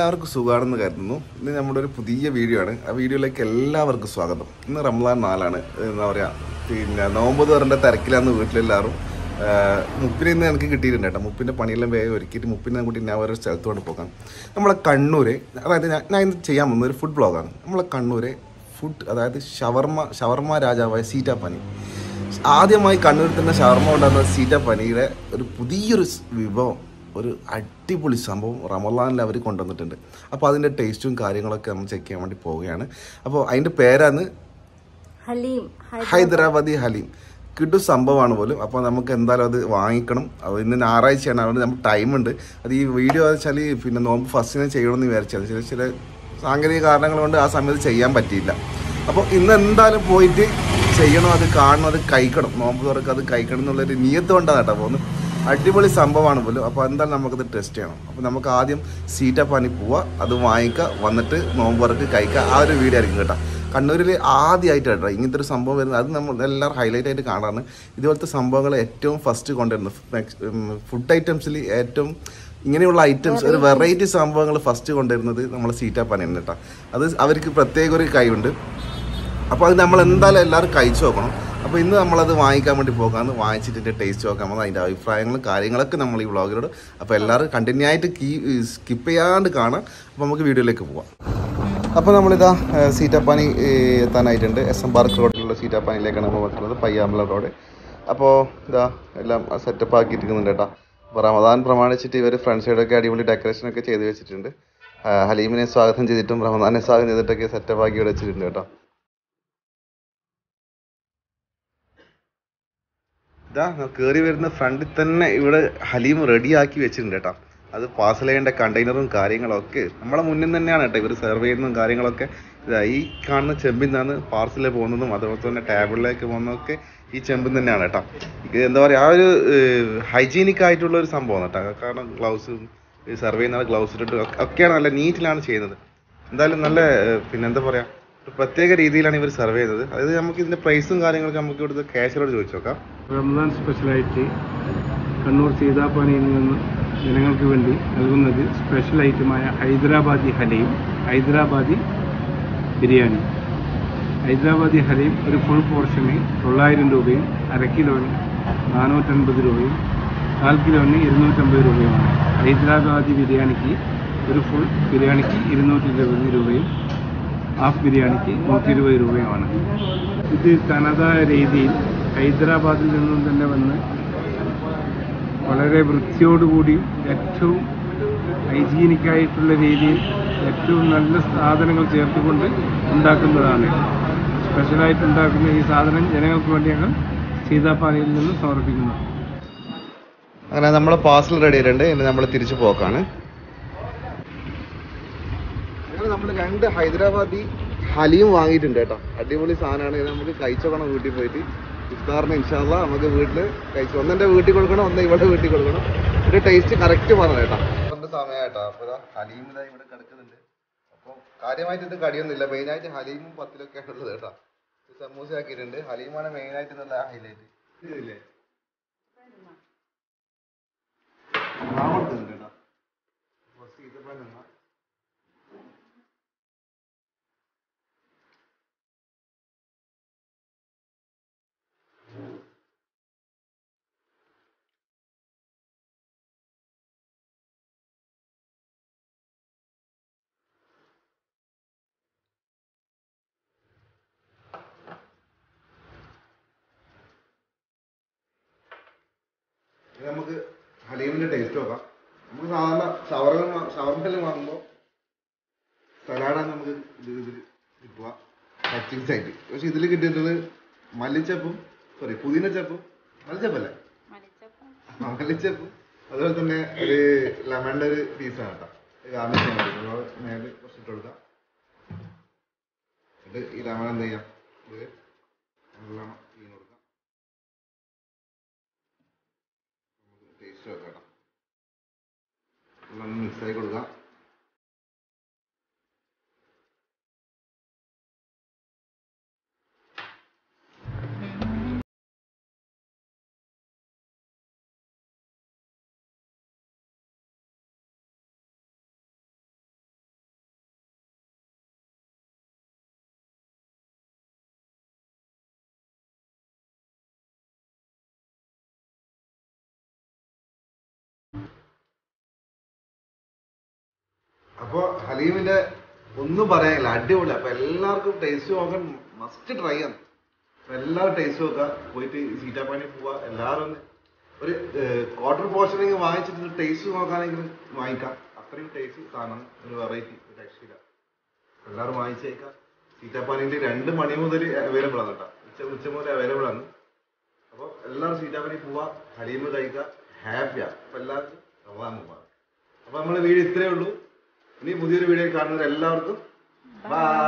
എല്ലാവർക്കും സുഖമാണെന്ന് കരുതുന്നു ഇന്ന് നമ്മുടെ ഒരു പുതിയ വീഡിയോ ആണ് ആ വീഡിയോയിലേക്ക് എല്ലാവർക്കും സ്വാഗതം ഇന്ന് റംസാൻ നാലാണ് എന്താ പറയുക പിന്നെ നോമ്പ് തുറൻ്റെ തിരക്കിലാന്ന് വീട്ടിലെല്ലാവരും ആഹ് മുപ്പിനെ ഇന്ന് എനിക്ക് കിട്ടിയിട്ടുണ്ട് കേട്ടോ മുപ്പിൻ്റെ പണിയെല്ലാം വേഗം ഒരുക്കിയിട്ട് മുപ്പിനെ കൂട്ടി ഞാൻ വേറെ സ്ഥലത്ത് കൊണ്ട് പോകാം നമ്മളെ കണ്ണൂര് അതായത് ഞാൻ ഞാൻ ഇന്ന് ചെയ്യാൻ പോകുന്ന ഒരു ഫുഡ് ബ്ലോഗാണ് നമ്മളെ കണ്ണൂര് ഫുഡ് അതായത് ഷവർമ ഷവർമ രാജാവായ സീറ്റാപ്പനി ആദ്യമായി കണ്ണൂരിൽ തന്നെ ഷവർമ ഉണ്ടാകുന്ന സീറ്റാപ്പനിയുടെ ഒരു പുതിയൊരു സ് വിഭവം ഒരു അടിപൊളി സംഭവം റമലാനിൽ അവർ കൊണ്ടുവന്നിട്ടുണ്ട് അപ്പോൾ അതിൻ്റെ ടേസ്റ്റും കാര്യങ്ങളൊക്കെ നമ്മൾ ചെക്ക് ചെയ്യാൻ വേണ്ടി പോവുകയാണ് അപ്പോൾ അതിൻ്റെ പേരാണ് ഹലീം ഹൈദരാബാദി ഹലീം കിട്ടു സംഭവമാണ് പോലും അപ്പോൾ നമുക്ക് എന്തായാലും അത് വാങ്ങിക്കണം അത് ഇന്ന് ഞായറാഴ്ചയാണ് അതുകൊണ്ട് നമുക്ക് ടൈമുണ്ട് അത് ഈ വീഡിയോ വെച്ചാൽ പിന്നെ നോമ്പ് ഫസ്റ്റിനെ ചെയ്യണമെന്ന് വിചാരിച്ചാൽ ചില ചില സാങ്കേതിക കാരണങ്ങൾ കൊണ്ട് ആ സമയത്ത് ചെയ്യാൻ പറ്റിയില്ല അപ്പോൾ ഇന്ന് എന്തായാലും പോയിട്ട് ചെയ്യണം അത് കാണണം അത് കഴിക്കണം നോമ്പ് തുറക്ക് അത് കഴിക്കണം എന്നുള്ളൊരു നിയത്ത് കൊണ്ടാണ് കേട്ടോ പോകുന്നത് അടിപൊളി സംഭവമാണ് പോലും അപ്പോൾ എന്തായാലും നമുക്കത് ടെസ്റ്റ് ചെയ്യണം അപ്പോൾ നമുക്ക് ആദ്യം സീറ്റപ്പാനി പോവുക അത് വാങ്ങിക്കുക വന്നിട്ട് നോമ്പ് തുറക്ക് കഴിക്കുക ആ ഒരു വീഡിയോ ആയിരിക്കും കേട്ടോ കണ്ണൂരിൽ ആദ്യമായിട്ട് കേട്ടോ ഇങ്ങനത്തെ ഒരു സംഭവം വരുന്നത് അത് നമ്മൾ എല്ലാവരും ഹൈലൈറ്റ് ആയിട്ട് കാണാറാണ് ഇതുപോലത്തെ സംഭവങ്ങൾ ഏറ്റവും ഫസ്റ്റ് കൊണ്ടുവരുന്നത് ഫുഡ് ഐറ്റംസിൽ ഏറ്റവും ഇങ്ങനെയുള്ള ഐറ്റംസ് ഒരു വെറൈറ്റി സംഭവങ്ങൾ ഫസ്റ്റ് കൊണ്ടുവരുന്നത് നമ്മളെ സീറ്റാപ്പാനാണ് കേട്ടോ അത് അവർക്ക് പ്രത്യേക ഒരു കഴിവുണ്ട് അപ്പോൾ അത് നമ്മൾ എന്തായാലും എല്ലാവരും കഴിച്ചു നോക്കണം അപ്പോൾ ഇന്ന് നമ്മളത് വാങ്ങിക്കാൻ വേണ്ടി പോകാമെന്ന് വാങ്ങിച്ചിട്ട് ടേസ്റ്റ് നോക്കാൻ പോകുന്നത് അതിൻ്റെ അഭിപ്രായങ്ങളും കാര്യങ്ങളൊക്കെ നമ്മൾ ഈ വ്ളോഗിലോട് അപ്പോൾ എല്ലാവരും കണ്ടിന്യൂ ആയിട്ട് കീ സ്കിപ്പ് ചെയ്യാണ്ട് കാണാം അപ്പോൾ നമുക്ക് വീഡിയോയിലേക്ക് പോവാം അപ്പോൾ നമ്മളിതാ ഏഹ്, സീറ്റാപ്പാനി ഏഹ്, എത്താനായിട്ടുണ്ട് എസ് എം പാർക്ക് റോഡിലുള്ള സീറ്റാപ്പാനിയിലേക്കാണ് നമ്മൾ വെക്കുന്നത് പയ്യാമ്പല റോഡ് അപ്പോൾ ഇതാ എല്ലാം സെറ്റപ്പ് ആക്കിയിരിക്കുന്നുണ്ട് കേട്ടോ അപ്പോൾ റമദാൻ പ്രമാണിച്ചിട്ട് ഇവർ ഫ്രണ്ട് സൈഡൊക്കെ അടിപൊളി ഡെക്കറേഷനൊക്കെ ചെയ്ത് വെച്ചിട്ടുണ്ട് ആ, ഹലീമിനെ സ്വാഗതം ചെയ്തിട്ടും റമദാനെ സ്വാഗതം ചെയ്തിട്ടൊക്കെ സെറ്റപ്പ് ആക്കി ഇവിടെ വെച്ചിട്ടുണ്ട് കേട്ടോ ഇതാ കയറി വരുന്ന ഫ്രണ്ടിൽ തന്നെ ഇവിടെ ഹലീം റെഡിയാക്കി വെച്ചിട്ടുണ്ട് കേട്ടോ അത് പാർസൽ ചെയ്യേണ്ട കണ്ടെയ്നറും കാര്യങ്ങളൊക്കെ നമ്മളെ മുന്നിൽ തന്നെയാണ് കേട്ടോ ഇവർ സെർവ് ചെയ്യുന്നതും കാര്യങ്ങളൊക്കെ ഇതാ ഈ കാണുന്ന ചെമ്പിൽ നിന്നാണ് പാർസൽ പോകുന്നതും അതുപോലെ തന്നെ ടേബിളിലേക്ക് പോകുന്നതൊക്കെ ഈ ചെമ്പിൽ തന്നെയാണ് കേട്ടോ ഇത് എന്താ പറയുക ആ ഒരു ഹൈജീനിക് ആയിട്ടുള്ള ഒരു സംഭവം കേട്ടോ കാരണം ഗ്ലൗസും സെർവ് ചെയ്യുന്ന ഗ്ലൗസ് ഇട്ടിട്ട് ഒക്കെ- ഒക്കെയാണ് നല്ല നീറ്റിലാണ് ചെയ്യുന്നത് എന്തായാലും നല്ല ഏഹ്, പിന്നെ എന്താ പറയുക ഒരു പ്രത്യേക രീതിയിലാണ് ഇവർ സെർവ് ചെയ്യുന്നത് അതായത് നമുക്ക് ഇതിന്റെ പ്രൈസും കാര്യങ്ങളൊക്കെ നമുക്ക് ഇവിടുത്തെ ക്യാഷിനോട് ചോദിച്ചു നോക്കാം റമദാൻ സ്പെഷ്യലായിട്ട് കണ്ണൂർ സീതാപ്പാനിയിൽ നിന്ന് ജനങ്ങൾക്ക് വേണ്ടി നൽകുന്നത് സ്പെഷ്യൽ ഐറ്റമായ ഹൈദരാബാദി ഹലയും ഹൈദരാബാദി ബിരിയാണി ഹൈദരാബാദി ഹലയും ഒരു ഫുൾ പോർഷന് തൊള്ളായിരം രൂപയും അര കിലോന് നാനൂറ്റൻപത് രൂപയും കാൽ കിലോന് ഇരുന്നൂറ്റമ്പത് രൂപയുമാണ് ഹൈദരാബാദി ബിരിയാണിക്ക് ഒരു ഫുൾ ബിരിയാണിക്ക് ഇരുന്നൂറ്റി ഇരുപത് രൂപയും ഹാഫ് ബിരിയാണിക്ക് നൂറ്റി ഇരുപത് രൂപയുമാണ് ഇത് തനതായ രീതിയിൽ ഹൈദരാബാദിൽ നിന്നും തന്നെ വന്ന് വളരെ വൃത്തിയോടുകൂടി ഏറ്റവും ഹൈജീനിക് ആയിട്ടുള്ള രീതിയിൽ ഏറ്റവും നല്ല സാധനങ്ങൾ ചേർത്തുകൊണ്ട് ഉണ്ടാക്കുന്നതാണ് സ്പെഷ്യലായിട്ട് ഉണ്ടാക്കുന്ന ഈ സാധനം ജനങ്ങൾക്ക് വേണ്ടി ഞങ്ങൾ സീതാപ്പാനിയിൽ നിന്ന് സമർപ്പിക്കുന്നു അങ്ങനെ നമ്മളെ പാർസൽ റെഡി ആയിട്ടുണ്ട് ഇനി നമ്മൾ തിരിച്ചു പോക്കാണ് അങ്ങനെ നമ്മൾ രണ്ട് ഹൈദരാബാദി ഹലിയും വാങ്ങിയിട്ടുണ്ട് കേട്ടോ അടിപൊളി സാധനമാണ് ഇത് നമുക്ക് കഴിച്ചോക്കണം വീട്ടിൽ പോയിട്ട് ഇഫ്താറിന് ഇൻഷാല്ല നമുക്ക് വീട്ടിൽ കഴിച്ചു ഒന്ന് എൻ്റെ വീട്ടിൽ കൊടുക്കണം ഒന്ന് ഇവിടെ വീട്ടിൽ കൊടുക്കണം ഒരു ടേസ്റ്റ് കറക്റ്റ് പറഞ്ഞു കേട്ടോ സമയമായിട്ടോ അപ്പോൾ ഇതാ ഹലീം ഇതാ ഇവിടെ കിടക്കുന്നുണ്ട് അപ്പോൾ കാര്യമായിട്ട് ഇത് കടിയൊന്നുമില്ല മെയിനായിട്ട് ഹലീമും പത്തിലൊക്കെയാണ് ഉള്ളത് കേട്ടോ സമൂസ ആക്കിയിട്ടുണ്ട് ഹലീമാണ് മെയിനായിട്ട് നല്ല ഹൈലൈറ്റ് ഇതില്ലേ മാവുണ്ട് കേട്ടോ ഫസ്റ്റ് ഈത്തപ്പഴം തിന്നാം ഇനി നമുക്ക് ഹലീമിന്റെ ടേസ്റ്റ് നോക്കാം നമുക്ക് സാധാരണ ഷവർമ ഷവർമെല്ലാം വാങ്ങുമ്പോൾ സലാഡാണ് നമുക്ക് ഇത് ഇതിൽ കിട്ടുക ടച്ചിങ്സ് ആയിട്ട് പക്ഷെ ഇതിൽ കിട്ടിയിട്ടുള്ളത് മല്ലിച്ചപ്പും സോറി പുതിനച്ചപ്പും മല്ലിച്ചപ്പല്ലേ ആ, മല്ലിച്ചപ്പും അതുപോലെ തന്നെ ഒരു ലെമണിന്റെ ഒരു പീസാണ് കേട്ടോ ഗാർണിഷ് ചെയ്യാൻ വേണ്ടി അപ്പോൾ മേലെ കുറച്ച് ഇട്ട് കൊടുക്കാം എന്നിട്ട് ഈ ലെമൺ എന്ത് ചെയ്യാം ഇത് നല്ലോണം തീന്ന് കൊടുക്കാം ടേസ്റ്റ് വെക്കാം കേട്ടോ നല്ലോണം മിക്സ് ആയി കൊടുക്കാം അപ്പൊ ഹലീമിന്റെ ഒന്നും പറയാനില്ല അടിപൊളി അപ്പൊ എല്ലാവർക്കും ടേസ്റ്റ് നോക്കാൻ മസ്റ്റ് ട്രൈ ആണ് അപ്പൊ എല്ലാവരും ടേസ്റ്റ് നോക്കുക പോയിട്ട് സീറ്റാപ്പാനി പോവാ എല്ലാവരും ഒന്ന് ഒരു ക്വാർട്ടർ പോർഷനിങ് വാങ്ങിച്ചിട്ട് ടേസ്റ്റ് നോക്കാനെങ്കിലും വാങ്ങിക്കാം അത്രയും ടേസ്റ്റ് സാധനം ഒരു വെറൈറ്റി ഒരു രക്ഷയില്ല എല്ലാവരും വാങ്ങിച്ചേക്കാം സീറ്റാപ്പാനിന്റെ രണ്ട് മണി മുതൽ അവൈലബിൾ ആണ് കേട്ടോ ഉച്ച ഉച്ച മുതൽ അവൈലബിൾ ആണ് അപ്പോൾ എല്ലാവരും സീറ്റാപ്പാനി പോവാ ഹലീമ് കഴിക്കുക ഹാപ്പിയാ അപ്പൊ എല്ലാവർക്കും റമദാൻ മുബാറക് അപ്പൊ നമ്മളെ വീഡിയോ ഇത്രയേ ഉള്ളൂ ഇനി പുതിയൊരു വീഡിയോ കാണുന്നവർ എല്ലാവർക്കും ബൈ